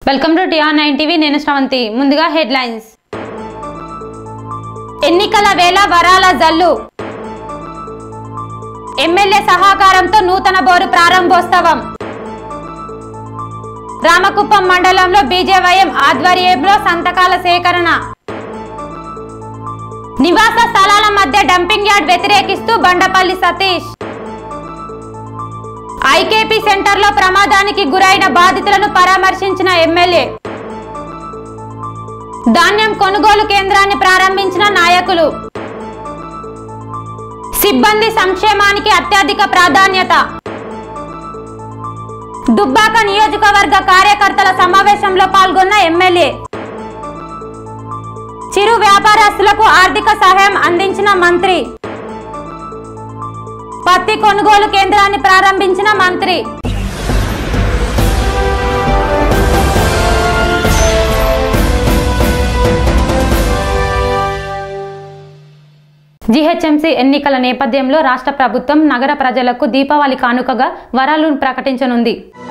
welcome to TR nine TV నేను శ్రవంతి ముందుగా headlines ఎన్నికల వేళ వరాల జల్లు ఎమ్మెల్యే సహకారంతో నూతన బోరు ప్రారంభోత్సవం రామకుప్పం మండలంలో బీజేవైఎం ఆధ్వర్యంలో సంతకాల సేకరణ నివాస స్థలాల మధ్య డంపింగ్ యార్డ్ వ్యతిరేకిస్తూ బండపల్లి సతీష్ ఐకేపీ సెంటర్లో ప్రమాదానికి గురైన బాధితులను పరామర్శించిన ఎమ్మెల్యే ధాన్యం కొనుగోలు కేంద్రాన్ని ప్రారంభించిన నాయకులు సిబ్బంది సంక్షేమానికి అత్యధిక ప్రాధాన్యత దుబ్బాక నియోజకవర్గ కార్యకర్తల సమావేశంలో పాల్గొన్న ఎమ్మెల్యే చిరు వ్యాపారస్తులకు ఆర్థిక సహాయం అందించిన మంత్రి పత్తి కొనుగోలు కేంద్రాన్ని ప్రారంభించిన మంత్రి జీహెచ్ఎంసీ ఎన్నికల నేపథ్యంలో రాష్ట్ర ప్రభుత్వం నగర ప్రజలకు దీపావళి కానుకగా వరాలను ప్రకటించనుంది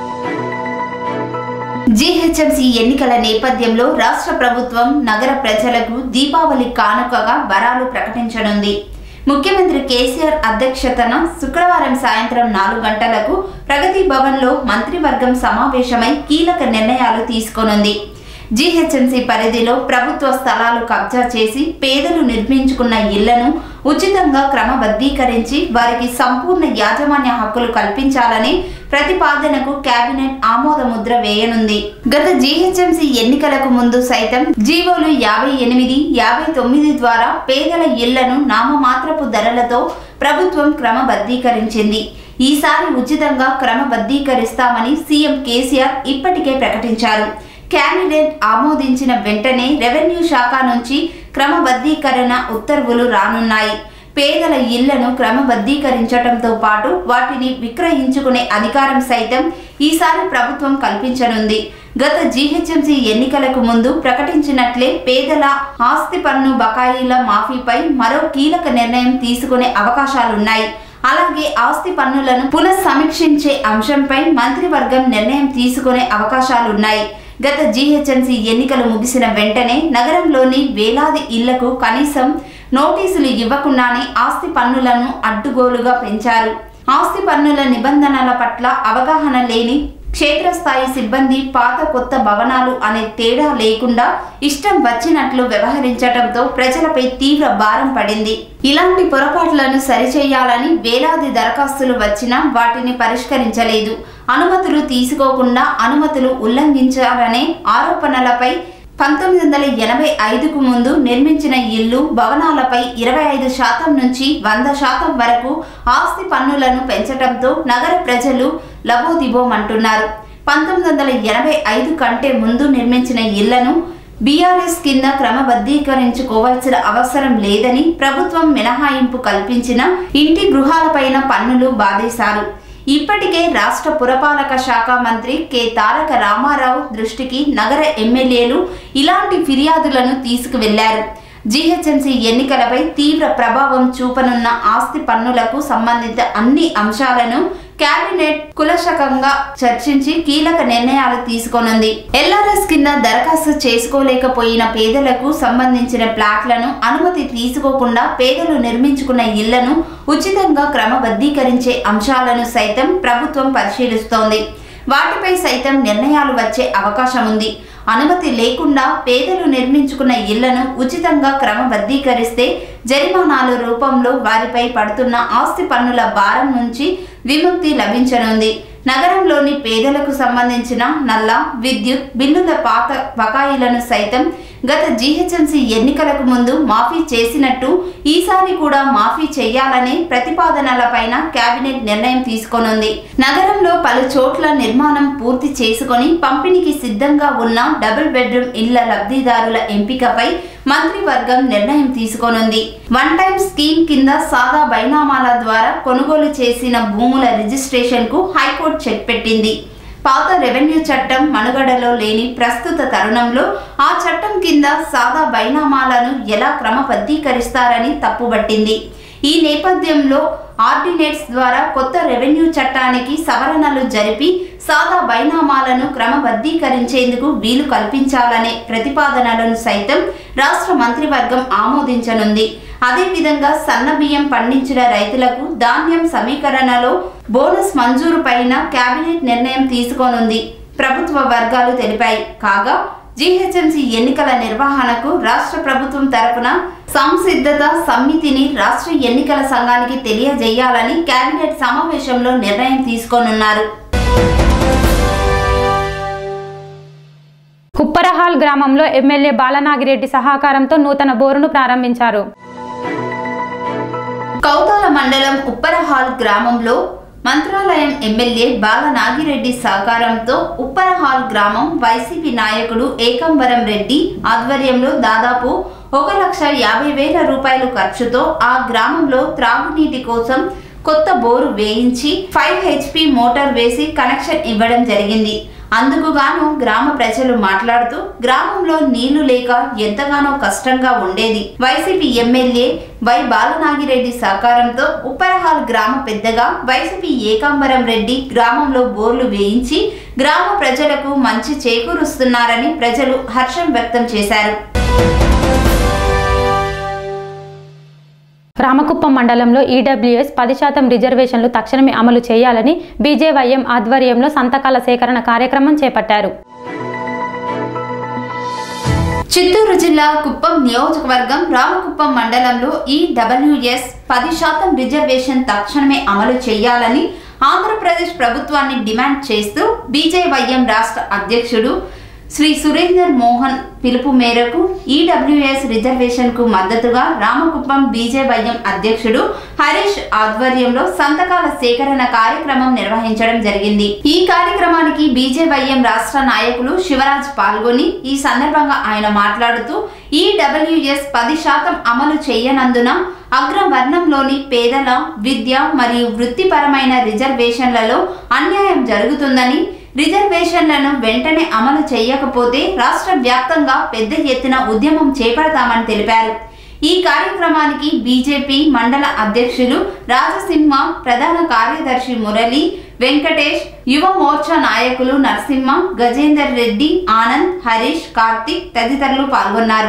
జీహెచ్ఎంసీ ఎన్నికల నేపథ్యంలో రాష్ట్ర ప్రభుత్వం నగర ప్రజలకు దీపావళి కానుకగా వరాలు ప్రకటించనుంది ముఖ్యమంత్రి కేసీఆర్ అధ్యక్షతన శుక్రవారం సాయంత్రం నాలుగు గంటలకు ప్రగతి భవన్లో మంత్రివర్గం సమావేశమై కీలక నిర్ణయాలు తీసుకోనుంది జీహెచ్ఎంసీ పరిధిలో ప్రభుత్వ స్థలాలు కబ్జా చేసి పేదలు నిర్మించుకున్న ఇళ్లను ఉచితంగా క్రమబద్ధీకరించి వారికి సంపూర్ణ యాజమాన్య హక్కులు కల్పించాలని ప్రతిపాదనకు కేబినెట్ ఆమోద ముద్ర వేయనుంది గత జీహెచ్ఎంసీ ఎన్నికలకు ముందు సైతం జీవోలు యాభై ఎనిమిది యాభై తొమ్మిది ద్వారా పేదల ఇళ్లను నామమాత్రపు ధరలతో ప్రభుత్వం క్రమబద్ధీకరించింది ఈసారి ఉచితంగా క్రమబద్ధీకరిస్తామని సీఎం కేసీఆర్ ఇప్పటికే ప్రకటించారు క్యాండిడేట్ ఆమోదించిన వెంటనే రెవెన్యూ శాఖ నుంచి క్రమబద్ధీకరణ ఉత్తర్వులు రానున్నాయి పేదల ఇళ్లను క్రమబద్ధీకరించడంతో పాటు వాటిని విక్రయించుకునే అధికారం సైతం ఈసారి ప్రభుత్వం కల్పించనుంది గత జీహెచ్ఎంసీ ఎన్నికలకు ముందు ప్రకటించినట్లే పేదల ఆస్తి పన్ను బకాయిల మాఫీపై మరో కీలక నిర్ణయం తీసుకునే అవకాశాలున్నాయి అలాగే ఆస్తి పన్నులను పునఃసమీక్షించే అంశంపై మంత్రివర్గం నిర్ణయం తీసుకునే అవకాశాలున్నాయి గత జీహెచ్ఎంసీ ఎన్నికలు ముగిసిన వెంటనే నగరంలోని వేలాది ఇళ్లకు కనీసం నోటీసులు ఇవ్వకుండానే ఆస్తి పన్నులను అడ్డుగోలుగా పెంచారు ఆస్తి పన్నుల నిబంధనల పట్ల అవగాహన లేని క్షేత్రస్థాయి సిబ్బంది పాత కొత్త భవనాలు అనే తేడా లేకుండా ఇష్టం వచ్చినట్లు వ్యవహరించడంతో ప్రజలపై తీవ్ర భారం పడింది ఇలాంటి పొరపాట్లను సరిచేయాలని వేలాది దరఖాస్తులు వచ్చినా వాటిని పరిష్కరించలేదు అనుమతులు తీసుకోకుండా అనుమతులు ఉల్లంఘించాలనే ఆరోపణలపై పంతొమ్మిది వందల ఎనభై ఐదుకు ముందు నిర్మించిన ఇల్లు భవనాలపై ఇరవై ఐదు శాతం నుంచి వంద శాతం వరకు ఆస్తి పన్నులను పెంచడంతో నగర ప్రజలు లబోదిబోమంటున్నారు పంతొమ్మిది వందల ఎనభై ఐదు కంటే ముందు నిర్మించిన ఇళ్లను బీఆర్ఎస్ కింద క్రమబద్ధీకరించుకోవాల్సిన అవసరం లేదని ప్రభుత్వం మినహాయింపు కల్పించిన ఇంటి గృహాలపైన పన్నులు బాధేశారు ఇప్పటికే రాష్ట్ర పురపాలక శాఖ మంత్రి కె తారక రామారావు దృష్టికి నగర ఎమ్మెల్యేలు ఇలాంటి ఫిర్యాదులను తీసుకువెళ్లారు జీహెచ్ఎంసీ ఎన్నికలపై తీవ్ర ప్రభావం చూపనున్న ఆస్తి పన్నులకు సంబంధిత అన్ని అంశాలను కేబినెట్ కులశకంగా చర్చించి కీలక నిర్ణయాలు తీసుకోనుంది ఎల్ఆర్ఎస్ కింద దరఖాస్తు చేసుకోలేకపోయిన పేదలకు సంబంధించిన ప్లాట్లను అనుమతి తీసుకోకుండా పేదలు నిర్మించుకున్న ఇళ్లను ఉచితంగా క్రమబద్ధీకరించే అంశాలను సైతం ప్రభుత్వం పరిశీలిస్తోంది వాటిపై సైతం నిర్ణయాలు వచ్చే అవకాశం ఉంది అనుమతి లేకుండా పేదలు నిర్మించుకున్న ఇళ్లను ఉచితంగా క్రమబద్ధీకరిస్తే జరిమానాల రూపంలో వారిపై పడుతున్న ఆస్తి పన్నుల భారం నుంచి విముక్తి లభించనుంది నగరంలోని పేదలకు సంబంధించిన నల్ల విద్యుత్ బిల్లుల పాత బకాయిలను సైతం గత జీహెచ్ఎంసీ ఎన్నికలకు ముందు మాఫీ చేసినట్టు ఈసారి కూడా మాఫీ చేయాలనే ప్రతిపాదనలపైన కేబినెట్ నిర్ణయం తీసుకోనుంది నగరంలో పలు చోట్ల నిర్మాణం పూర్తి చేసుకొని పంపిణీకి సిద్ధంగా ఉన్న డబుల్ బెడ్రూమ్ ఇళ్ల లబ్ధిదారుల ఎంపికపై మంత్రివర్గం నిర్ణయం తీసుకోనుంది వన్ టైం స్కీమ్ కింద సాదా బైనామాల ద్వారా కొనుగోలు చేసిన భూముల రిజిస్ట్రేషన్ కు హైకోర్టు చెక్ పెట్టింది పాత రెవెన్యూ చట్టం మనుగడలో లేని ప్రస్తుత తరుణంలో ఆ చట్టం కింద సాదా బైనామాలను ఎలా క్రమబద్ధీకరిస్తారని తప్పుబట్టింది ఈ నేపథ్యంలో ఆర్డినెట్స్ ద్వారా కొత్త రెవెన్యూ చట్టానికి సవరణలు జరిపి సాదా బైనామాలను క్రమబద్ధీకరించేందుకు వీలు కల్పించాలనే ప్రతిపాదనలను సైతం రాష్ట్ర మంత్రివర్గం ఆమోదించనుంది అదేవిధంగా సన్న బియ్యం పండించిన రైతులకు ధాన్యం సమీకరణలో బోనస్ మంజూరు పైన కేబినెట్ నిర్ణయం తీసుకోనుంది ప్రభుత్వ వర్గాలు తెలిపాయి కాగా జీహెచ్ఎంసీ ఎన్నికల నిర్వహణకు రాష్ట్ర ప్రభుత్వం తరపున సంసిద్ధత సమితిని రాష్ట్ర ఎన్నికల సంఘానికి తెలియజేయాలని కేబినెట్ సమావేశంలో నిర్ణయం తీసుకోనున్నారు ఉప్పరహాల్ గ్రామంలో ఎమ్మెల్యే బాలనాగిరెడ్డి సహకారంతో నూతన బోరును ప్రారంభించారు కౌతాల మండలం ఉప్పరహాల్ గ్రామంలో మంత్రాలయం ఎమ్మెల్యే బాల నాగిరెడ్డి సహకారంతో ఉప్పరహాల్ గ్రామం వైసీపీ నాయకుడు ఏకంబరం రెడ్డి ఆధ్వర్యంలో దాదాపు ఒక లక్ష యాభై వేల రూపాయల ఖర్చుతో ఆ గ్రామంలో త్రాగునీటి కోసం కొత్త బోరు వేయించి ఫైవ్ హెచ్పి మోటార్ వేసి కనెక్షన్ ఇవ్వడం జరిగింది అందుకు గాను గ్రామ ప్రజలు మాట్లాడుతూ గ్రామంలో నీళ్లు లేక ఎంతగానో కష్టంగా ఉండేది వైసీపీ ఎమ్మెల్యే వై బాలనాగిరెడ్డి సహకారంతో ఉప్పరహాల్ గ్రామ పెద్దగా వైసీపీ ఏకాంబరం రెడ్డి గ్రామంలో బోర్లు వేయించి గ్రామ ప్రజలకు మంచి చేకూరుస్తున్నారని ప్రజలు హర్షం వ్యక్తం చేశారు రామకుప్పం మండలంలో ఈడబ్ల్యూఎస్ పది శాతం రిజర్వేషన్లు తక్షణమే అమలు చేయాలని బీజేవైఎం ఆధ్వర్యంలో సంతకాల సేకరణ కార్యక్రమం చేపట్టారు చిత్తూరు జిల్లా కుప్పం నియోజకవర్గం రామకుప్పం మండలంలో ఈ డబ్ల్యూఎస్ పది శాతం రిజర్వేషన్ తక్షణమే అమలు చేయాలని ఆంధ్రప్రదేశ్ ప్రభుత్వాన్ని డిమాండ్ చేస్తూ బీజేవైఎం రాష్ట్ర అధ్యక్షుడు శ్రీ సురేందర్ మోహన్ పిలుపు మేరకు ఈడబ్ల్యూఎస్ రిజర్వేషన్ కు మద్దతుగా రామకుప్పం బీజేవైఎం అధ్యక్షుడు హరీష్ ఆధ్వర్యంలో సంతకాల సేకరణ కార్యక్రమం నిర్వహించడం జరిగింది ఈ కార్యక్రమానికి బీజేవైఎం రాష్ట్ర నాయకులు శివరాజ్ పాల్గొని ఈ సందర్భంగా ఆయన మాట్లాడుతూ ఈడబ్ల్యూఎస్ పది శాతం అమలు చేయనందున అగ్రవర్ణంలోని పేదల విద్య మరియు వృత్తిపరమైన రిజర్వేషన్లలో అన్యాయం జరుగుతుందని రిజర్వేషన్లను వెంటనే అమలు చేయకపోతే రాష్ట్ర వ్యాప్తంగా పెద్ద ఎత్తున ఉద్యమం చేపడతామని తెలిపారు ఈ కార్యక్రమానికి బీజేపీ మండల అధ్యక్షులు రాజసింహ ప్రధాన కార్యదర్శి మురళి వెంకటేష్ యువ మోర్చా నాయకులు నరసింహ గజేందర్ రెడ్డి ఆనంద్ హరీష్ కార్తిక్ తదితరులు పాల్గొన్నారు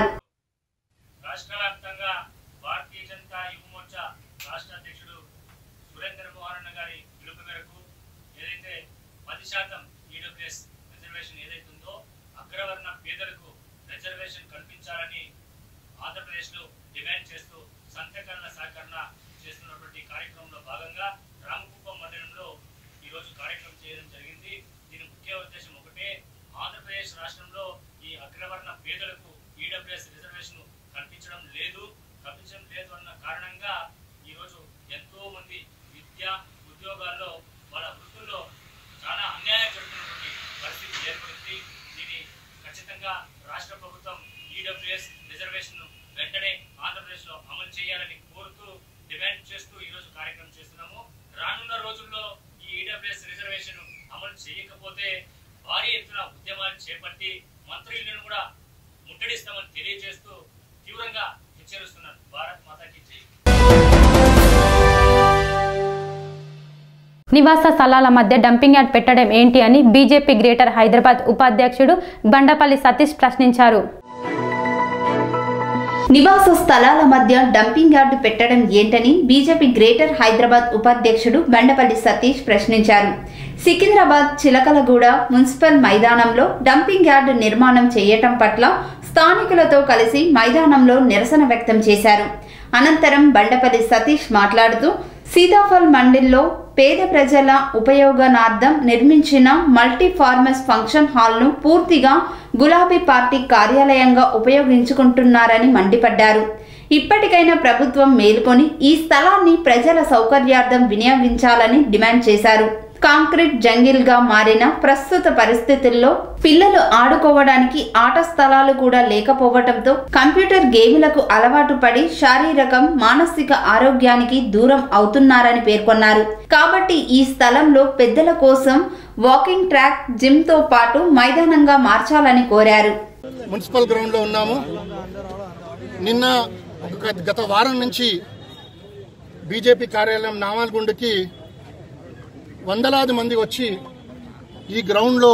రాష్ట్ర వ్యాప్తంగా భారతీయ జనతా యువ మోర్చా రాష్ట్ర అధ్యక్షుడు సురేంద్ర మోహన్ అన్న గారి పిలుపు మేరకు ఏదైతే పది శాతం ఈడబ్ల్యూఎస్ రిజర్వేషన్ ఏదైతే ఉందో అగ్రవర్ణ పేదలకు రిజర్వేషన్ కల్పించాలని ఆంధ్రప్రదేశ్లో డిమాండ్ చేస్తూ సంతకరణ సహకరణ చేస్తున్నటువంటి కార్యక్రమంలో భాగంగా రామకుప్పం మండలంలో ఈ రోజు కార్యక్రమం చేయడం జరిగింది దీని ముఖ్య ఉద్దేశం ఒకటే ఆంధ్రప్రదేశ్ రాష్ట్రంలో ఈ అగ్రవర్ణ పేదలకు ఈడబ్ల్యూఎస్ రిజర్వేషన్ కల్పించడం లేదు కల్పించడం లేదు అన్న కారణంగా ఈ రోజు ఎంతో మంది విద్య ఉద్యోగాల్లో వాళ్ళ వృత్తుల్లో చాలా అన్యాయం జరుగుతున్నటువంటి పరిస్థితి ఏర్పడింది దీన్ని ఖచ్చితంగా రాష్ట్ర ప్రభుత్వం ఈడబ్ల్యూఎస్ రిజర్వేషన్ వెంటనే ఆంధ్రప్రదేశ్ లో అమలు చేయాలని కోరుతూ డిమాండ్ చేస్తూ ఈ రోజు కార్యక్రమం చేస్తున్నాము రానున్న రోజుల్లో ఈ ఈడబ్ల్యూఎస్ రిజర్వేషన్ అమలు చేయకపోతే భారీ ఎత్తున ఉద్యమాలు చేపట్టి మంత్రులను కూడా ముట్టడిస్తామని తెలియజేస్తూ తీవ్రంగా హెచ్చరిస్తున్నారు భారత్ మాతాకి జై నివాస స్థలాల మధ్య డంపింగ్ యార్డ్ పెట్టడం ఏంటి అని బీజేపీ గ్రేటర్ హైదరాబాద్ ఉపాధ్యక్షుడు బండపల్లి సతీష్ ప్రశ్నించారు నివాస స్థలాల మధ్య డంపింగ్ యార్డు పెట్టడం ఏంటని బీజేపీ గ్రేటర్ హైదరాబాద్ ఉపాధ్యక్షుడు బండపల్లి సతీష్ ప్రశ్నించారు సికింద్రాబాద్ చిలకలగూడ మున్సిపల్ మైదానంలో డంపింగ్ యార్డు నిర్మాణం చేయటం పట్ల స్థానికులతో కలిసి మైదానంలో నిరసన వ్యక్తం చేశారు అనంతరం బండపల్లి సతీష్ మాట్లాడుతూ సీతాఫల్ మండిల్లో పేద ప్రజల ఉపయోగనార్థం నిర్మించిన మల్టీ ఫార్మస్ ఫంక్షన్ హాల్ను పూర్తిగా గులాబీ పార్టీ కార్యాలయంగా ఉపయోగించుకుంటున్నారని మండిపడ్డారు ఇప్పటికైనా ప్రభుత్వం మేల్కొని ఈ స్థలాన్ని ప్రజల సౌకర్యార్థం వినియోగించాలని డిమాండ్ చేశారు కాంక్రీట్ జంగిల్ గా మారిన ప్రస్తుత పరిస్థితుల్లో పిల్లలు ఆడుకోవడానికి ఆట స్థలాలు కూడా లేకపోవటంతో కంప్యూటర్ గేములకు అలవాటు పడి శారీరకం మానసిక ఆరోగ్యానికి దూరం అవుతున్నారని పేర్కొన్నారు కాబట్టి ఈ స్థలంలో పెద్దల కోసం వాకింగ్ ట్రాక్ జిమ్ తో పాటు మైదానంగా మార్చాలని కోరారు మున్సిపల్ గ్రౌండ్లో ఉన్నాము నిన్న ఒక గత వారం నుంచి బీజేపీ కార్యాలయం నామాల్గుండుకి వందలాది మంది వచ్చి ఈ గ్రౌండ్లో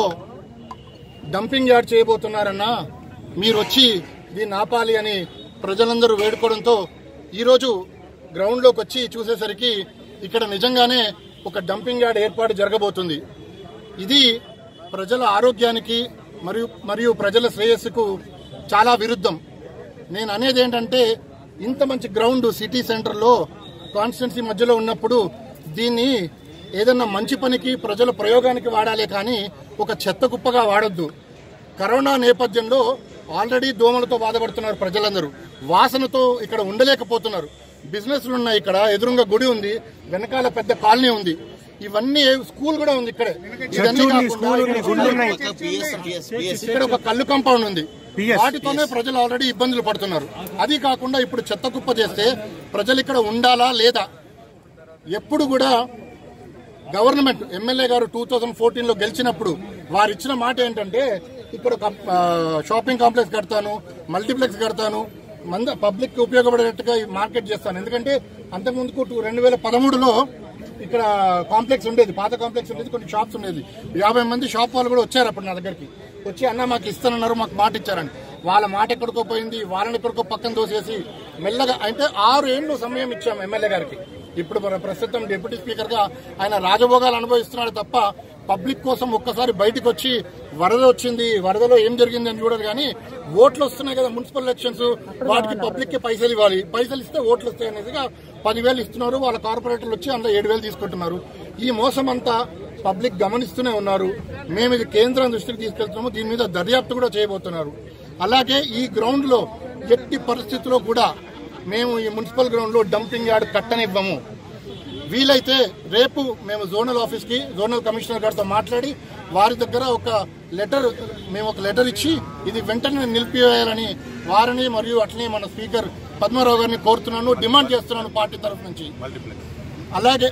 డంపింగ్ యార్డ్ చేయబోతున్నారన్నా మీరు వచ్చి దీన్ని ఆపాలి అని ప్రజలందరూ వేడుకోవడంతో ఈరోజు గ్రౌండ్లోకి వచ్చి చూసేసరికి ఇక్కడ నిజంగానే ఒక డంపింగ్ యార్డ్ ఏర్పాటు జరగబోతుంది ఇది ప్రజల ఆరోగ్యానికి మరియు మరియు ప్రజల శ్రేయస్సుకు చాలా విరుద్ధం నేను అనేది ఏంటంటే ఇంత మంచి గ్రౌండ్ సిటీ సెంటర్లో కాన్స్టిట్యున్సీ మధ్యలో ఉన్నప్పుడు దీన్ని ఏదన్నా మంచి పనికి ప్రజల ప్రయోగానికి వాడాలి కానీ ఒక చెత్త కుప్పగా వాడొద్దు కరోనా నేపథ్యంలో ఆల్రెడీ దోమలతో బాధపడుతున్నారు ప్రజలందరూ వాసనతో ఇక్కడ ఉండలేకపోతున్నారు బిజినెస్లు ఉన్నాయి ఇక్కడ ఎదురుగా గుడి ఉంది వెనకాల పెద్ద కాలనీ ఉంది ఇవన్నీ స్కూల్ కూడా ఉంది ఇక్కడే ఇవన్నీ కాకుండా ఇక్కడ ఒక కళ్ళు కాంపౌండ్ ఉంది వాటితోనే ప్రజలు ఆల్రెడీ ఇబ్బందులు పడుతున్నారు అది కాకుండా ఇప్పుడు చెత్త కుప్ప చేస్తే ప్రజలు ఇక్కడ ఉండాలా లేదా ఎప్పుడు కూడా గవర్నమెంట్ ఎమ్మెల్యే గారు టూ థౌజండ్ ఫోర్టీన్ లో గెలిచినప్పుడు వారు ఇచ్చిన మాట ఏంటంటే ఇక్కడ ఒక ఆ, షాపింగ్ కాంప్లెక్స్ కడతాను మల్టీప్లెక్స్ కడతాను మంద పబ్లిక్ ఉపయోగపడేటట్టుగా ఈ మార్కెట్ చేస్తాను ఎందుకంటే అంతకుముందుకు టూ- రెండు వేల పదమూడులో ఇక్కడ కాంప్లెక్స్ ఉండేది పాత కాంప్లెక్స్ ఉండేది కొన్ని షాప్స్ ఉండేది యాభై మంది షాప్ వాళ్ళు కూడా వచ్చారు అప్పుడు నా దగ్గరికి వచ్చి అన్న మాకు ఇస్తానన్నారు మాకు మాట ఇచ్చారని వాళ్ళ మాట ఎక్కడికో పోయింది వాళ్ళని ఎక్కడికో పక్కన దోసేసి మెల్లగా అంటే ఆరు ఏళ్ళు సమయం ఇచ్చాం ఎమ్మెల్యే గారికి ఇప్పుడు మన ప్రస్తుతం డిప్యూటీ స్పీకర్ గా ఆయన రాజభోగాలు అనుభవిస్తున్నాడు తప్ప పబ్లిక్ కోసం ఒక్కసారి బయటకు వచ్చి వరద వచ్చింది వరదలో ఏం జరిగింది అని చూడరు కానీ ఓట్లు వస్తున్నాయి కదా మున్సిపల్ ఎలక్షన్స్ వాటికి పబ్లిక్ కి పైసలు ఇవ్వాలి పైసలు ఇస్తే ఓట్లు వస్తాయి అనేదిగా పదివేలు ఇస్తున్నారు వాళ్ళ కార్పొరేటర్లు వచ్చి అందులో ఏడు వేలు తీసుకుంటున్నారు ఈ మోసం అంతా పబ్లిక్ గమనిస్తూనే ఉన్నారు మేము ఇది కేంద్రం దృష్టికి తీసుకెళ్తున్నాము దీని మీద దర్యాప్తు కూడా చేయబోతున్నారు అలాగే ఈ గ్రౌండ్ లో ఎట్టి పరిస్థితుల్లో కూడా మేము ఈ మున్సిపల్ గ్రౌండ్ లో డంపింగ్ యార్డ్ కట్టనివ్వము వీలైతే రేపు మేము జోనల్ ఆఫీస్ కి జోనల్ కమిషనర్ గారితో మాట్లాడి వారి దగ్గర ఒక లెటర్ మేము ఒక లెటర్ ఇచ్చి ఇది వెంటనే నిలిపివేయాలని వారిని మరియు అట్లనే మన స్పీకర్ పద్మారావు గారిని కోరుతున్నాను డిమాండ్ చేస్తున్నాను పార్టీ తరఫు నుంచి అలాగే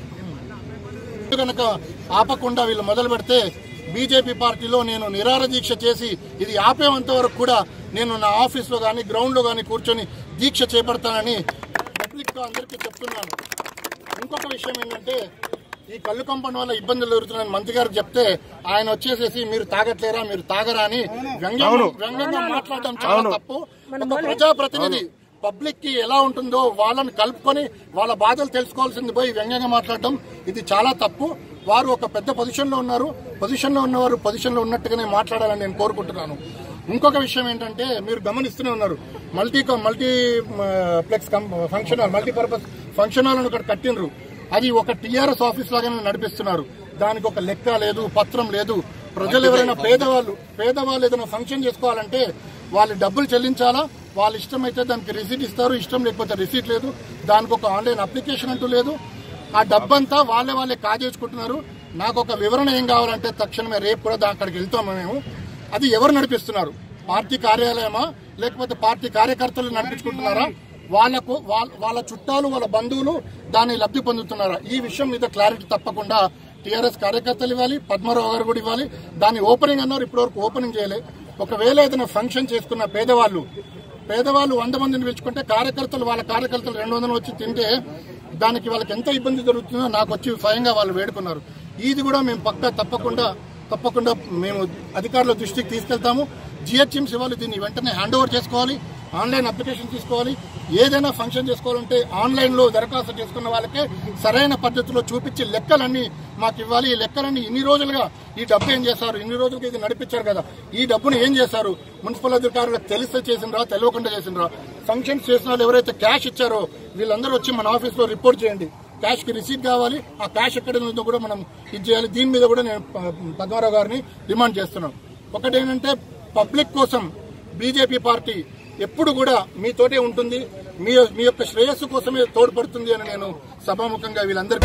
కనుక ఆపకుండా వీళ్ళు మొదలు పెడితే బీజేపీ పార్టీలో నేను నిరార దీక్ష చేసి ఇది ఆపేంత వరకు కూడా నేను నా ఆఫీస్లో కానీ గ్రౌండ్లో కానీ కూర్చొని దీక్ష చేపడతానని పబ్లిక్గా అందరికీ చెప్తున్నాను ఇంకొక విషయం ఏంటంటే ఈ కళ్ళు కంపౌండ్ వల్ల ఇబ్బందులు ఎదురుతున్నాయని మంత్రి గారు చెప్తే ఆయన వచ్చేసేసి మీరు తాగట్లేరా మీరు తాగరా అని వ్యంగ్యంగా వ్యంగ్యంగా మాట్లాడడం చాలా తప్పు ఒక ప్రజాప్రతినిధి పబ్లిక్ కి ఎలా ఉంటుందో వాళ్ళని కలుపుకొని వాళ్ళ బాధలు తెలుసుకోవాల్సింది పోయి వ్యంగ్యంగా మాట్లాడడం ఇది చాలా తప్పు వారు ఒక పెద్ద పొజిషన్ లో ఉన్నారు పొజిషన్ లో ఉన్నవారు పొజిషన్ లో ఉన్నట్టుగానే మాట్లాడాలని నేను కోరుకుంటున్నాను ఇంకొక విషయం ఏంటంటే మీరు గమనిస్తూనే ఉన్నారు multi multiplex function hall multipurpose function hall అని ఒకటి కట్టినరు అది ఒక టీఆర్ఎస్ ఆఫీస్ లాగానే నడిపిస్తున్నారు దానికి ఒక లెక్క లేదు పత్రం లేదు ప్రజలు ఎవరైనా పేదవాళ్ళు పేదవాళ్ళు ఏదైనా ఫంక్షన్ చేసుకోవాలంటే వాళ్ళు డబ్బులు చెల్లించాలా వాళ్ళ ఇష్టం అయితే దానికి రిసీట్ ఇస్తారు ఇష్టం లేకపోతే రిసీట్ లేదు దానికి ఒక ఆన్లైన్ అప్లికేషన్ అంటూ లేదు ఆ డబ్బంతా వాళ్ళే వాళ్ళే కాజేసుకుంటున్నారు నాకు ఒక వివరణ ఏం కావాలంటే తక్షణమే రేపు కూడా దా- అక్కడికి వెళ్తాము మేము అది ఎవరు నడిపిస్తున్నారు పార్టీ కార్యాలయమా లేకపోతే పార్టీ కార్యకర్తలు నడిపించుకుంటున్నారా వాళ్ళకు వాళ్ళ- వాళ్ళ చుట్టాలు వాళ్ళ బంధువులు దాన్ని లబ్ధి పొందుతున్నారా ఈ విషయం మీద క్లారిటీ తప్పకుండా టీఆర్ఎస్ కార్యకర్తలు ఇవ్వాలి పద్మారావు గారు కూడా ఇవ్వాలి దాన్ని ఓపెనింగ్ అన్నారు ఇప్పటివరకు ఓపెనింగ్ చేయలే ఒకవేళ ఏదైనా ఫంక్షన్ చేసుకున్న పేదవాళ్ళు పేదవాళ్ళు వంద మందిని పిలుచుకుంటే కార్యకర్తలు వాళ్ళ కార్యకర్తలు రెండు వందలు వచ్చి తింటే దానికి వాళ్ళకి ఎంత ఇబ్బంది జరుగుతుందో నాకు వచ్చి స్వయంగా వాళ్ళు వేడుకున్నారు ఇది కూడా మేము పక్క తప్పకుండా తప్పకుండా మేము అధికారుల దృష్టికి తీసుకెళ్తాము జిహెచ్ఎంసీ వాళ్ళు దీన్ని వెంటనే హ్యాండ్ ఓవర్ చేసుకోవాలి ఆన్లైన్ అప్లికేషన్ తీసుకోవాలి ఏదైనా ఫంక్షన్ చేసుకోవాలంటే ఆన్లైన్ లో దరఖాస్తు చేసుకున్న వాళ్ళకే సరైన పద్ధతిలో చూపించి లెక్కలన్నీ మాకు ఇవ్వాలి ఈ లెక్కలన్నీ ఇన్ని రోజులుగా ఈ డబ్బు ఏం చేశారు ఇన్ని రోజులుగా ఇది నడిపించారు కదా ఈ డబ్బును ఏం చేశారు మున్సిపల్ అధికారులకు తెలిస్తే చేసినరా తెలియకుండా చేసినరా ఫంక్షన్స్ చేసిన వాళ్ళు ఎవరైతే క్యాష్ ఇచ్చారో వీళ్ళందరూ వచ్చి మన ఆఫీస్ లో రిపోర్ట్ చేయండి క్యాష్ కి రిసీట్ కావాలి ఆ క్యాష్ ఎక్కడ ఉందో కూడా మనం ఇది చేయాలి దీని మీద కూడా నేను ప- పద్మారావు గారిని డిమాండ్ చేస్తున్నాను ఒకటి ఏంటంటే పబ్లిక్ కోసం బీజేపీ పార్టీ ఎప్పుడు కూడా మీతోటే ఉంటుంది మీ మీ యొక్క శ్రేయస్సు కోసమే తోడ్పడుతుంది అని నేను సభాముఖంగా వీళ్ళందరికీ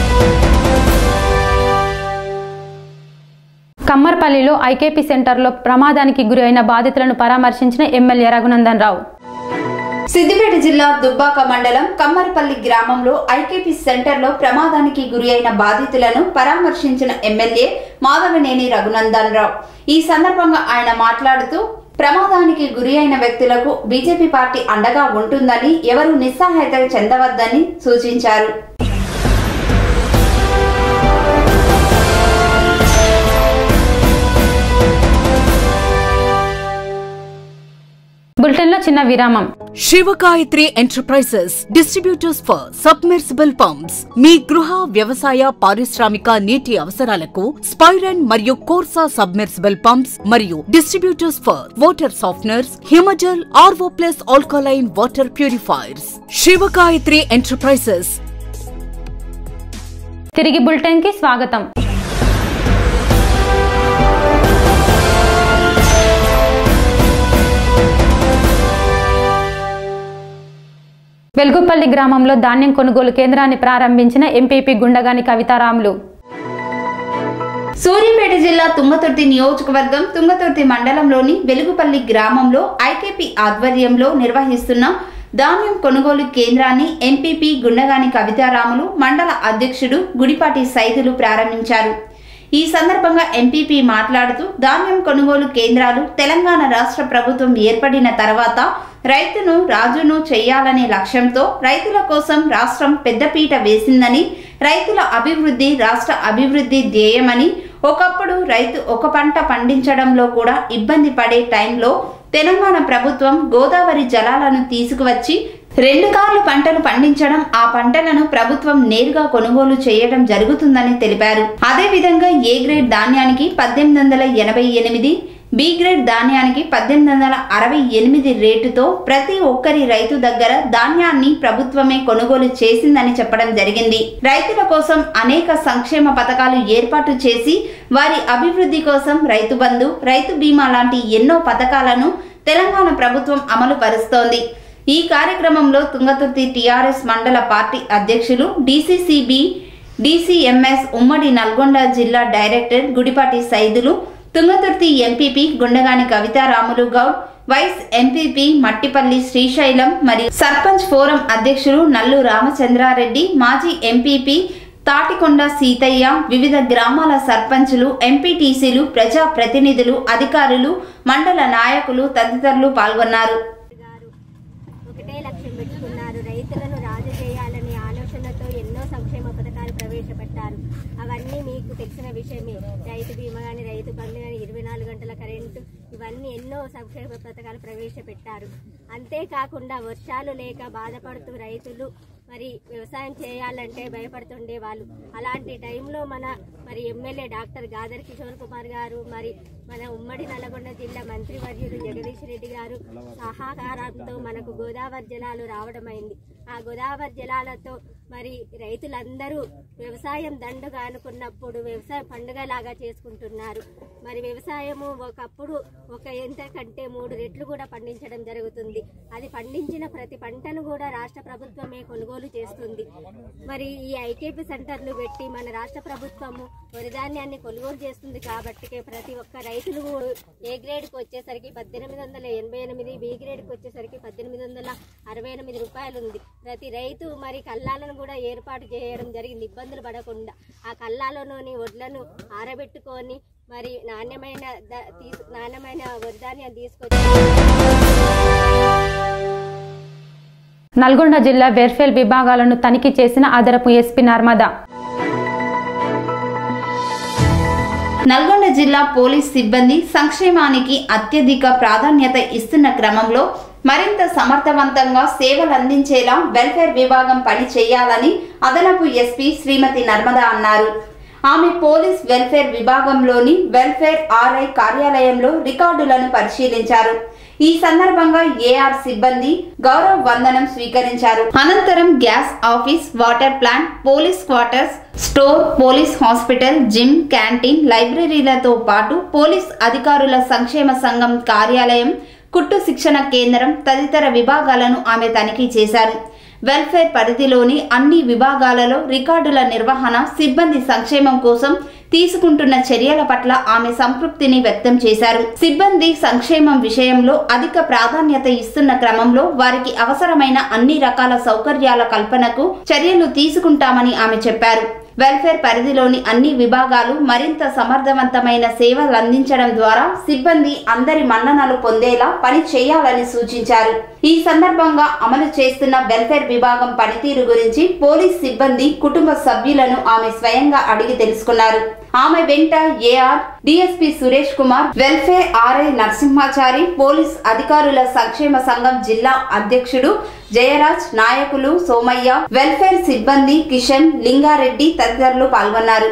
కమ్మర్పల్లిలో ఐకేపీ సెంటర్లో ప్రమాదానికి గురి అయిన బాధితులను పరామర్శించిన ఎమ్మెల్యే రఘునందన్ రావు సిద్దిపేట జిల్లా దుబ్బాక మండలం కమ్మరిపల్లి గ్రామంలో ఐకేపీ సెంటర్లో ప్రమాదానికి గురి అయిన బాధితులను పరామర్శించిన ఎమ్మెల్యే మాధవనేని రఘునందన్ రావు ఈ సందర్భంగా ఆయన మాట్లాడుతూ ప్రమాదానికి గురి అయిన వ్యక్తులకు బీజేపీ పార్టీ అండగా ఉంటుందని ఎవరు నిస్సహాయత చెందవద్దని సూచించారు బులెటిన్లో చిన్న విరామం Sivagayatri enterprises distributors for submersible pumps మీ గృహ వ్యవసాయ పారిశ్రామిక నీటి అవసరాలకు స్పైరన్ మరియు కోర్సా సబ్మెర్సిబుల్ పంప్స్ మరియు distributors for water softeners Himajal RO plus alkaline water purifiers Sivagayatri enterprises తిరిగి బులెటిన్కి స్వాగతం వెల్గుపల్లి గ్రామంలో ధాన్యం కొనుగోలు కేంద్రాన్ని ప్రారంభించిన ఎంపీపీ గుండగాని కవితారాములు సూర్యాపేట జిల్లా తుంగతుర్తి నియోజకవర్గం తుంగతుర్తి మండలంలోని వెలుగుపల్లి గ్రామంలో ఐకేపీ ఆధ్వర్యంలో నిర్వహిస్తున్న ధాన్యం కొనుగోలు కేంద్రాన్ని ఎంపీపీ గుండగాని కవితారాములు మండల అధ్యక్షుడు గుడిపాటి సైదులు ప్రారంభించారు ఈ సందర్భంగా ఎంపీపీ మాట్లాడుతూ ధాన్యం కొనుగోలు కేంద్రాలు తెలంగాణ రాష్ట్ర ప్రభుత్వం ఏర్పడిన తర్వాత రైతును రాజును చేయాలనే లక్ష్యంతో రైతుల కోసం రాష్ట్రం పెద్దపీట వేసిందని రైతుల అభివృద్ధి రాష్ట్ర అభివృద్ధి ధ్యేయమని ఒకప్పుడు రైతు ఒక పంట పండించడంలో కూడా ఇబ్బంది పడే టైంలో తెలంగాణ ప్రభుత్వం గోదావరి జలాలను తీసుకువచ్చి రెండు కార్లు పంటలు పండించడం ఆ పంటలను ప్రభుత్వం నేరుగా కొనుగోలు చేయడం జరుగుతుందని తెలిపారు అదేవిధంగా ఏ గ్రేడ్ ధాన్యానికి పద్దెనిమిది వందల ఎనభై ఎనిమిది బి గ్రేడ్ ధాన్యానికి పద్దెనిమిది వందల అరవై ఎనిమిది రేటుతో ప్రతి ఒక్కరి రైతు దగ్గర ధాన్యాన్ని ప్రభుత్వమే కొనుగోలు చేసిందని చెప్పడం జరిగింది రైతుల కోసం అనేక సంక్షేమ పథకాలు ఏర్పాటు చేసి వారి అభివృద్ధి కోసం రైతు బంధు రైతు బీమా లాంటి ఎన్నో పథకాలను తెలంగాణ ప్రభుత్వం అమలు పరుస్తోంది ఈ కార్యక్రమంలో తుంగతుర్తి టీఆర్ఎస్ మండల పార్టీ అధ్యక్షులు డీసీసీబీ డీసీఎంఎస్ ఉమ్మడి నల్గొండ జిల్లా director Gudipati Saidulu Tungaturthi MPP Gundagani Kavitharamulu Goud vice MPP Mattipalli Srisailam మరియు సర్పంచ్ ఫోరం అధ్యక్షులు నల్లు రామచంద్రారెడ్డి మాజీ ఎంపీపీ తాటికొండ సీతయ్య వివిధ గ్రామాల సర్పంచులు ఎంపీటీసీలు ప్రజా ప్రతినిధులు అధికారులు మండల నాయకులు తదితరులు పాల్గొన్నారు గారు ఒకటే లక్ష్యం పెట్టుకున్నారు రైతులను రాజు చేయాలనే ఆలోచనతో ఎన్నో సంక్షేమ పథకాలు ప్రవేశపెట్టారు అవన్నీ మీకు తెలిసిన విషయమే రైతు బీమా కానీ రైతు బంధు కానీ ఇరవై నాలుగు గంటల కరెంటు ఇవన్నీ ఎన్నో సంక్షేమ పథకాలు ప్రవేశపెట్టారు అంతేకాకుండా వర్షాలు లేక బాధపడుతూ రైతులు మరి వ్యవసాయం చేయాలంటే భయపడుతుండే వాళ్ళు అలాంటి టైంలో మన మరి ఎమ్మెల్యే డాక్టర్ గాదర్ కిషోర్ కుమార్ గారు మరి మన ఉమ్మడి నల్గొండ జిల్లా మంత్రివర్యులు జగదీష్ రెడ్డి గారు సహకారంతో మనకు గోదావరి జలాలు రావడమైంది ఆ గోదావరి జలాలతో మరి రైతులందరూ వ్యవసాయం దండుగా అనుకున్నప్పుడు వ్యవసాయ పండుగలాగా చేసుకుంటున్నారు మరి వ్యవసాయము ఒకప్పుడు ఒక ఎంత కంటే మూడు రెట్లు కూడా పండించడం జరుగుతుంది అది పండించిన ప్రతి పంటను కూడా రాష్ట్ర ప్రభుత్వమే కొనుగోలు చేస్తుంది మరి ఈ ఐకేపీ సెంటర్లు పెట్టి మన రాష్ట్ర ప్రభుత్వము వరి ధాన్యాన్ని కొనుగోలు చేస్తుంది కాబట్టి ప్రతి ఒక్క రైతులు ఏ గ్రేడ్కి వచ్చేసరికి పద్దెనిమిది వందల ఎనభై ఎనిమిది బి గ్రేడ్కి వచ్చేసరికి పద్దెనిమిది వందల అరవై ఎనిమిది రూపాయలు ఉంది ప్రతి రైతు మరి కల్లాలను కూడా ఏర్పాటు చేయడం జరిగింది ఇబ్బందులు పడకుండా ఆ కల్లాలలోని వడ్లను ఆరబెట్టుకొని మరి నాణ్యమైన ద- తీసు- నాణ్యమైన వరి ధాన్యాన్ని తీసుకొచ్చి నల్గొండ జిల్లా వెర్ఫేల్ విభాగాలను తనిఖీ చేసిన అదనపు ఎస్పీ నర్మదా నల్గొండ జిల్లా పోలీస్ సిబ్బంది సంక్షేమానికి అత్యధిక ప్రాధాన్యత ఇస్తున్న క్రమంలో మరింత సమర్థవంతంగా సేవలు అందించేలా వెల్ఫేర్ విభాగం పని చేయాలని అదనపు ఎస్పీ శ్రీమతి నర్మదా అన్నారు ఆమె పోలీస్ వెల్ఫేర్ విభాగంలోని వెల్ఫేర్ ఆర్ఐ కార్యాలయంలో రికార్డులను పరిశీలించారు ఈ సందర్భంగా ఏఆర్ సిబ్బంది గౌరవ వందనం స్వీకరించారు అనంతరం gas office water plant police quarters store police hospital gym canteen లైబ్రరీలతో పాటు పోలీస్ అధికారుల సంక్షేమ సంఘం కార్యాలయం కుట్టు శిక్షణ కేంద్రం తదితర విభాగాలను ఆమె తనిఖీ చేశారు వెల్ఫేర్ పరిధిలోని అన్ని విభాగాలలో రికార్డుల నిర్వహణ సిబ్బంది సంక్షేమం కోసం తీసుకుంటున్న చర్యల పట్ల ఆమె సంతృప్తిని వ్యక్తం చేశారు సిబ్బంది సంక్షేమం విషయంలో అధిక ప్రాధాన్యత ఇస్తున్న క్రమంలో వారికి అవసరమైన అన్ని రకాల సౌకర్యాల కల్పనకు చర్యలు తీసుకుంటామని ఆమె చెప్పారు వెల్ఫేర్ పరిధిలోని అన్ని విభాగాలు మరింత సమర్థవంతమైన సేవలు అందించడం ద్వారా సిబ్బంది అందరి మన్ననలు పొందేలా పని చేయాలని సూచించారు ఈ సందర్భంగా అమలు చేస్తున్న వెల్ఫేర్ విభాగం పనితీరు గురించి పోలీస్ సిబ్బంది కుటుంబ సభ్యులను ఆమె స్వయంగా అడిగి తెలుసుకున్నారు ఆమె వెంట AR DSP Suresh Kumar welfare RI Narasimhachari police అధికారుల సంక్షేమ సంఘం జిల్లా అధ్యక్షుడు జయరాజ్ నాయకులు సోమయ్య వెల్ఫేర్ సిబ్బంది కిషన్ లింగారెడ్డి తదితరులు పాల్గొన్నారు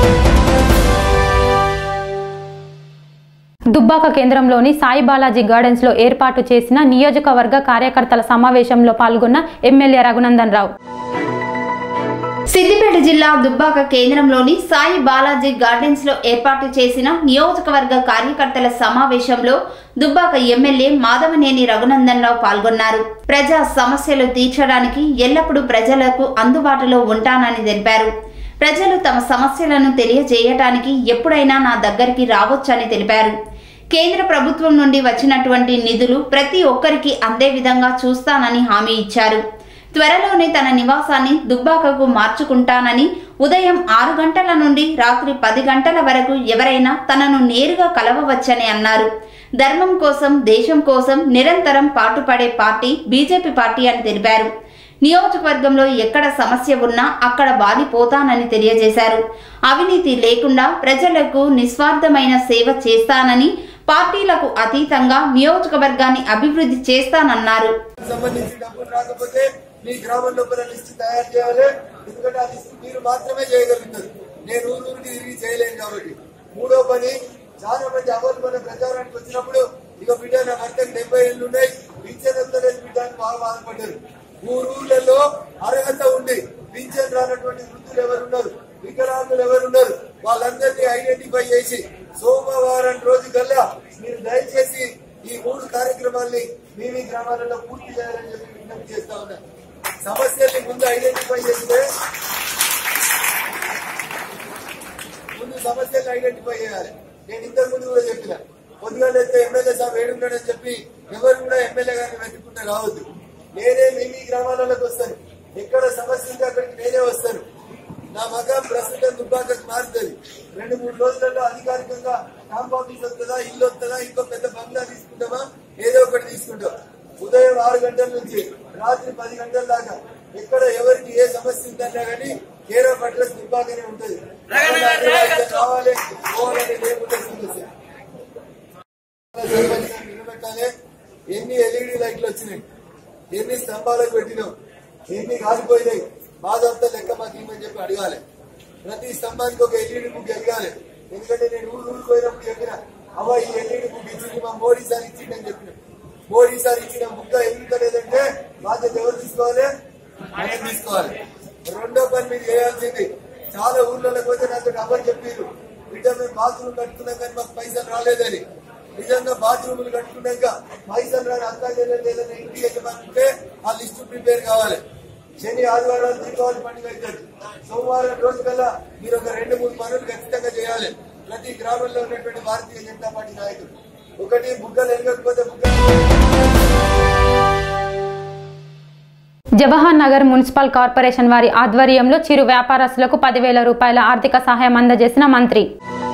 దుబ్బాక కేంద్రంలోని సాయి బాలాజీ గార్డెన్స్ లో ఏర్పాటు చేసిన నియోజకవర్గ కార్యకర్తల సమావేశంలో పాల్గొన్న ఎమ్మెల్యే రఘునందన్ రావు సిద్దిపేట జిల్లా దుబ్బాక కేంద్రంలోని సాయి బాలాజీ గార్డెన్స్ లో ఏర్పాటు చేసిన నియోజకవర్గ కార్యకర్తల సమావేశంలో దుబ్బాక ఎమ్మెల్యే మాధవనేని రఘునందన్ రావు పాల్గొన్నారు ప్రజా సమస్యలు తీర్చడానికి ఎల్లప్పుడూ ప్రజలకు అందుబాటులో ఉంటానని తెలిపారు ప్రజలు తమ సమస్యలను తెలియజేయటానికి ఎప్పుడైనా నా దగ్గరికి రావచ్చని తెలిపారు కేంద్ర ప్రభుత్వం నుండి వచ్చినటువంటి నిధులు ప్రతి ఒక్కరికి అందే విధంగా చూస్తానని హామీ ఇచ్చారు త్వరలోనే తన నివాసాన్ని దుబ్బాకకు మార్చుకుంటానని ఉదయం ఆరు గంటల నుండి రాత్రి పది గంటల వరకు ఎవరైనా తనను నేరుగా కలవవచ్చని అన్నారు ధర్మం కోసం దేశం కోసం నిరంతరం పాటుపడే పార్టీ బీజేపీ పార్టీ అని తెలిపారు నియోజకవర్గంలో ఎక్కడ సమస్య ఉన్నా అక్కడ వాదిపోతానని తెలియజేశారు అవినీతి లేకుండా ప్రజలకు నిస్వార్థమైన సేవ చేస్తానని పార్టీలకు అతీతంగా నియోజకవర్గాన్ని అభివృద్ధి చేస్తానన్నారు సంబంధించి డబ్బులు రాకపోతే మీ గ్రామం లోపల లిస్ట్ తయారు చేయాలి ఎందుకంటే ఆ లిస్ట్ మీరు మాత్రమే చేయగలుగుతారు నేను ఊరు ఊరికి తిరిగి చేయలేను కాబట్టి మూడో పని చాలా మంది అవల్ మన ప్రచారానికి వచ్చినప్పుడు ఇక బిడ్డ నా భర్తకు డెబ్బై ఏళ్ళు ఉన్నాయి పింఛన్ వస్తలేదు బిడ్డ అని బాగా బాధపడ్డారు ఊరు ఊర్లలో అర్హత ఉండి పింఛన్ రానటువంటి వృద్ధులు ఎవరున్నారు వికలాంగులు ఎవరున్నారు వాళ్ళందరినీ ఐడెంటిఫై చేసి సోమవారం రోజు కల్లా మీరు దయచేసి ఈ మూడు కార్యక్రమాల్ని మీ మీ గ్రామాలలో పూర్తి చేయాలని చెప్పి విజ్ఞప్తి చేస్తా ఉన్నా సమస్యల్ని ముందు ఐడెంటిఫై చేస్తే ముందు సమస్యల్ని ఐడెంటిఫై చేయాలి నేను ఇంతకు ముందు కూడా చెప్పిన పొద్దుగా అయితే ఎమ్మెల్యే సార్ వేడున్నాడని చెప్పి ఎవరు కూడా ఎమ్మెల్యే గారిని వెతుక్కుంటే రావద్దు నేనే మీ మీ గ్రామాలకు వస్తాను ఎక్కడ సమస్య ఉంటే అక్కడికి నేనే వస్తాను నా మగం ప్రస్తుతం దుబ్బాకకు మారుతుంది రెండు మూడు రోజులలో అధికారికంగా క్యాంప్ ఆఫీస్ వస్తుందా ఇల్లు వస్తుందా ఇంకో పెద్ద బంగ్లా తీసుకుంటామా ఏదో ఒకటి తీసుకుంటాం ఉదయం ఆరు గంటల నుంచి రాత్రి పది గంటల దాకా ఎక్కడ ఎవరికి ఏ సమస్య ఉందన్నా గానీ కేర్ ఆఫ్ అడ్రస్ దుబ్బాకనే ఉంటుంది కావాలి పోవాలని లేకుండా సమస్య నిలబెట్టాలి ఎన్ని ఎల్ఈడి లైట్లు వచ్చినాయి ఎన్ని స్తంభాలకు పెట్టినాం ఎన్ని కాలిపోయినాయి మాదంతా లెక్క మాకు ఇవ్వమని చెప్పి అడగాలి ప్రతి స్తంభానికి ఒక ఎల్ఈడి బుక్ ఎదగాలి ఎందుకంటే నేను ఊరు ఊరు పోయినప్పుడు చెప్పిన అవ్వ ఈ ఎల్ఈడి బుక్ ఇచ్చింది మా మోడీ సార్ ఇచ్చిండని చెప్పిన మోడీ సార్ ఇచ్చిన బుక్ ఎందుకలేదంటే బాధ్యత ఎవరు తీసుకోవాలి మనం తీసుకోవాలి రెండో పని మీరు చేయాల్సింది చాలా ఊర్లలో పోతే నాతో ఎవరు చెప్పారు బిడ్డ మేము బాత్రూమ్ కట్టుకున్నాం కానీ మాకు పైసలు రాలేదని నిజంగా బాత్రూములు కట్టుకున్నాక పైసలు రాని అక్క చెల్లెలు లేదని ఇంటి యజమానుంటే ఆ లిస్టు ప్రిపేర్ కావాలి శని ఆదివారాలు దీపావళి పండుగ అవుతుంది సోమవారం రోజు కల్లా మీరు ఒక రెండు మూడు పనులు ఖచ్చితంగా చేయాలి ప్రతి గ్రామంలో ఉన్నటువంటి భారతీయ జనతా పార్టీ నాయకులు ఒకటి బుగ్గలు ఎరగకపోతే బుగ్గలు జవహర్ నగర్ మున్సిపల్ కార్పొరేషన్ వారి ఆధ్వర్యంలో చిరు వ్యాపారస్తులకు పదివేల రూపాయల ఆర్థిక సహాయం అందజేసిన మంత్రి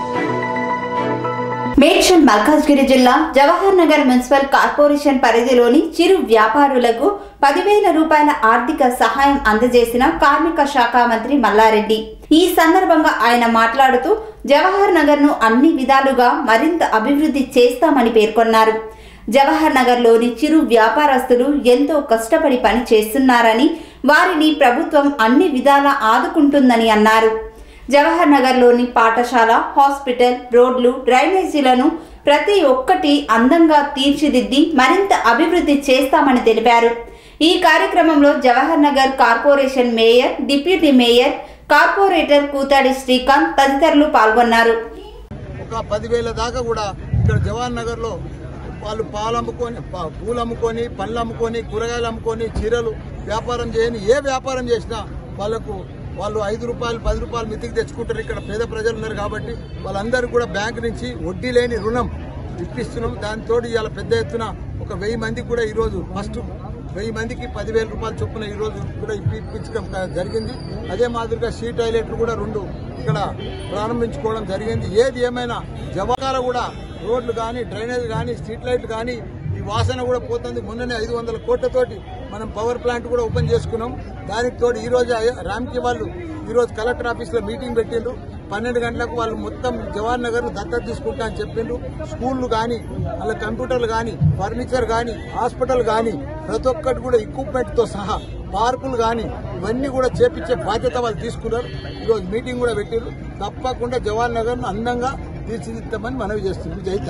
మేడ్చల్ మల్కాజ్గిరి జిల్లా జవహర్ నగర్ మున్సిపల్ కార్పొరేషన్ పరిధిలోని చిరు వ్యాపారులకు పదివేల రూపాయల ఆర్థిక సహాయం అందజేసిన కార్మిక శాఖ మంత్రి మల్లారెడ్డి ఈ సందర్భంగా ఆయన మాట్లాడుతూ జవహర్ నగర్ ను అన్ని విధాలుగా మరింత అభివృద్ధి చేస్తామని పేర్కొన్నారు జవహర్ నగర్లోని చిరు వ్యాపారస్తులు ఎంతో కష్టపడి పని చేస్తున్నారని వారిని ప్రభుత్వం అన్ని విధాలా ఆదుకుంటుందని అన్నారు జవహర్ నగర్లోని పాఠశాల హాస్పిటల్ రోడ్లు డ్రైనేజీలను ప్రతి ఒక్కటి అందంగా తీర్చిదిద్ది మరింత అభివృద్ధి చేస్తామని తెలిపారు ఈ కార్యక్రమంలో Jawahar Nagar corporation mayor deputy mayor corporator Koothadi Srikanth తదితరులు పాల్గొన్నారు ఒక పదివేల దాకా కూడా ఇక్కడ జవాన్ నగర్ లో వాళ్ళు పాలు అమ్ముకొని పా- పూలు అమ్ముకొని పండ్లు అమ్ముకొని కూరగాయలు అమ్ముకొని చీరలు వ్యాపారం చేయని ఏ వ్యాపారం చేసినా వాళ్ళకు వాళ్ళు ఐదు రూపాయలు పది రూపాయలు మితికి తెచ్చుకుంటారు ఇక్కడ పేద ప్రజలు ఉన్నారు కాబట్టి వాళ్ళందరూ కూడా బ్యాంక్ నుంచి వడ్డీ లేని రుణం ఇప్పిస్తున్నాం దాంతో ఇవాళ పెద్ద ఎత్తున ఒక వెయ్యి మందికి కూడా ఈరోజు ఫస్ట్ వెయ్యి మందికి పదివేల రూపాయలు చొప్పున ఈ రోజు కూడా ఇప్పి- ఇప్పించడం క- జరిగింది అదే మాదిరిగా సీ టాయిలెట్లు కూడా రెండు ఇక్కడ ప్రారంభించుకోవడం జరిగింది ఏది ఏమైనా జవకాల కూడా రోడ్లు కానీ డ్రైనేజ్ కానీ స్ట్రీట్ లైట్లు కానీ ఈ వాసన కూడా పోతుంది మొన్ననే ఐదు వందల కోట్లతోటి మనం పవర్ ప్లాంట్ కూడా ఓపెన్ చేసుకున్నాం దానికి తోడు ఈ రోజు అయ్య- రామ్కి వాళ్ళు ఈ రోజు కలెక్టర్ ఆఫీస్ లో మీటింగ్ పెట్టిండ్రు పన్నెండు గంటలకు వాళ్ళు మొత్తం జవహర్ నగర్ దత్తత తీసుకుంటా అని చెప్పిండ్రు స్కూళ్లు గాని అలా కంప్యూటర్లు గాని ఫర్నిచర్ గాని హాస్పిటల్ గాని ప్రతి ఒక్కటి కూడా ఎక్విప్మెంట్ తో సహా పార్కులు గాని ఇవన్నీ కూడా చేపించే బాధ్యత వాళ్ళు తీసుకున్నారు ఈరోజు మీటింగ్ కూడా పెట్టారు తప్పకుండా జవహర్ నగర్ ను అందంగా తీర్చిదిద్దామని మనవి చేస్తుంది జై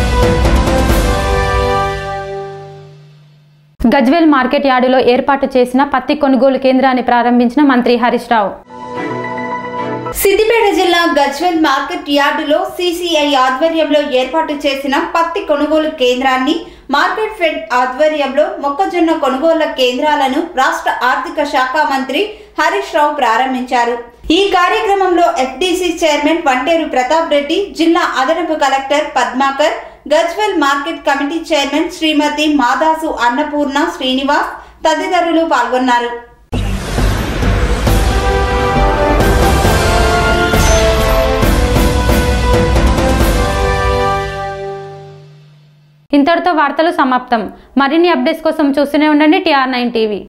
గజ్వేల్ మార్కెట్ యార్డులో ఏర్పాటు చేసిన పత్తి కొనుగోలు కేంద్రాన్ని ప్రారంభించిన మంత్రి హరీష్ రావు సిద్దిపేట జిల్లా గజ్వెల్ మార్కెట్ యార్డులో సిసిఐ ఆధ్వర్యంలో ఏర్పాటు చేసిన పత్తి కొనుగోలు కేంద్రాన్ని మార్కెట్ ఫెడ్ ఆధ్వర్యంలో మొక్కజొన్న కొనుగోళ్ల కేంద్రాలను రాష్ట్ర ఆర్థిక శాఖ మంత్రి హరీష్ రావు ప్రారంభించారు ఈ కార్యక్రమంలో ఎఫ్డీసీ చైర్మన్ వంటేరు ప్రతాప్ రెడ్డి జిల్లా అదనపు collector Padmakar Gajwel market committee chairman Shrimati Madasu Annapurna Srinivas తదితరులు పాల్గొన్నారు ఇంతటితో వార్తలు సమాప్తం మరిన్ని అప్డేట్స్ కోసం చూస్తూనే ఉండండి టీఆర్ నైన్ టీవీ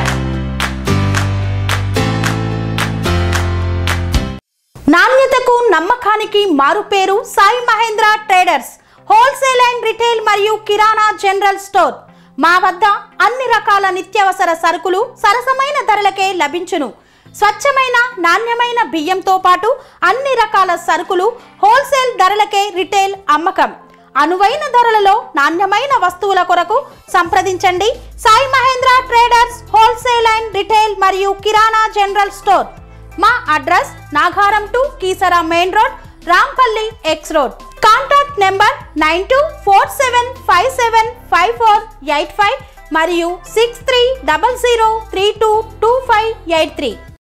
నాణ్యతకు నమ్మకానికి మారుపేరు Sai Mahendra traders wholesale and retail మరియు కిరాణా జనరల్ స్టోర్ మా వద్ద అన్ని రకాల నిత్యావసర సరుకులు సరసమైన ధరలకే లభించును స్వచ్ఛమైన నాణ్యమైన బియ్యంతో పాటు అన్ని రకాల సరుకులు హోల్సేల్ ధరలకే రిటైల్ అమ్మకం అనువైన ధరలలో నాణ్యమైన వస్తువుల కొరకు సంప్రదించండి Sai Mahendra traders wholesale and retail మరియు కిరాణా జనరల్ స్టోర్ మా address Nagaram to Keesara main road Rampalli X road contact number nine two four seven five seven five four eight five మరియు six three double zero three two two five eight three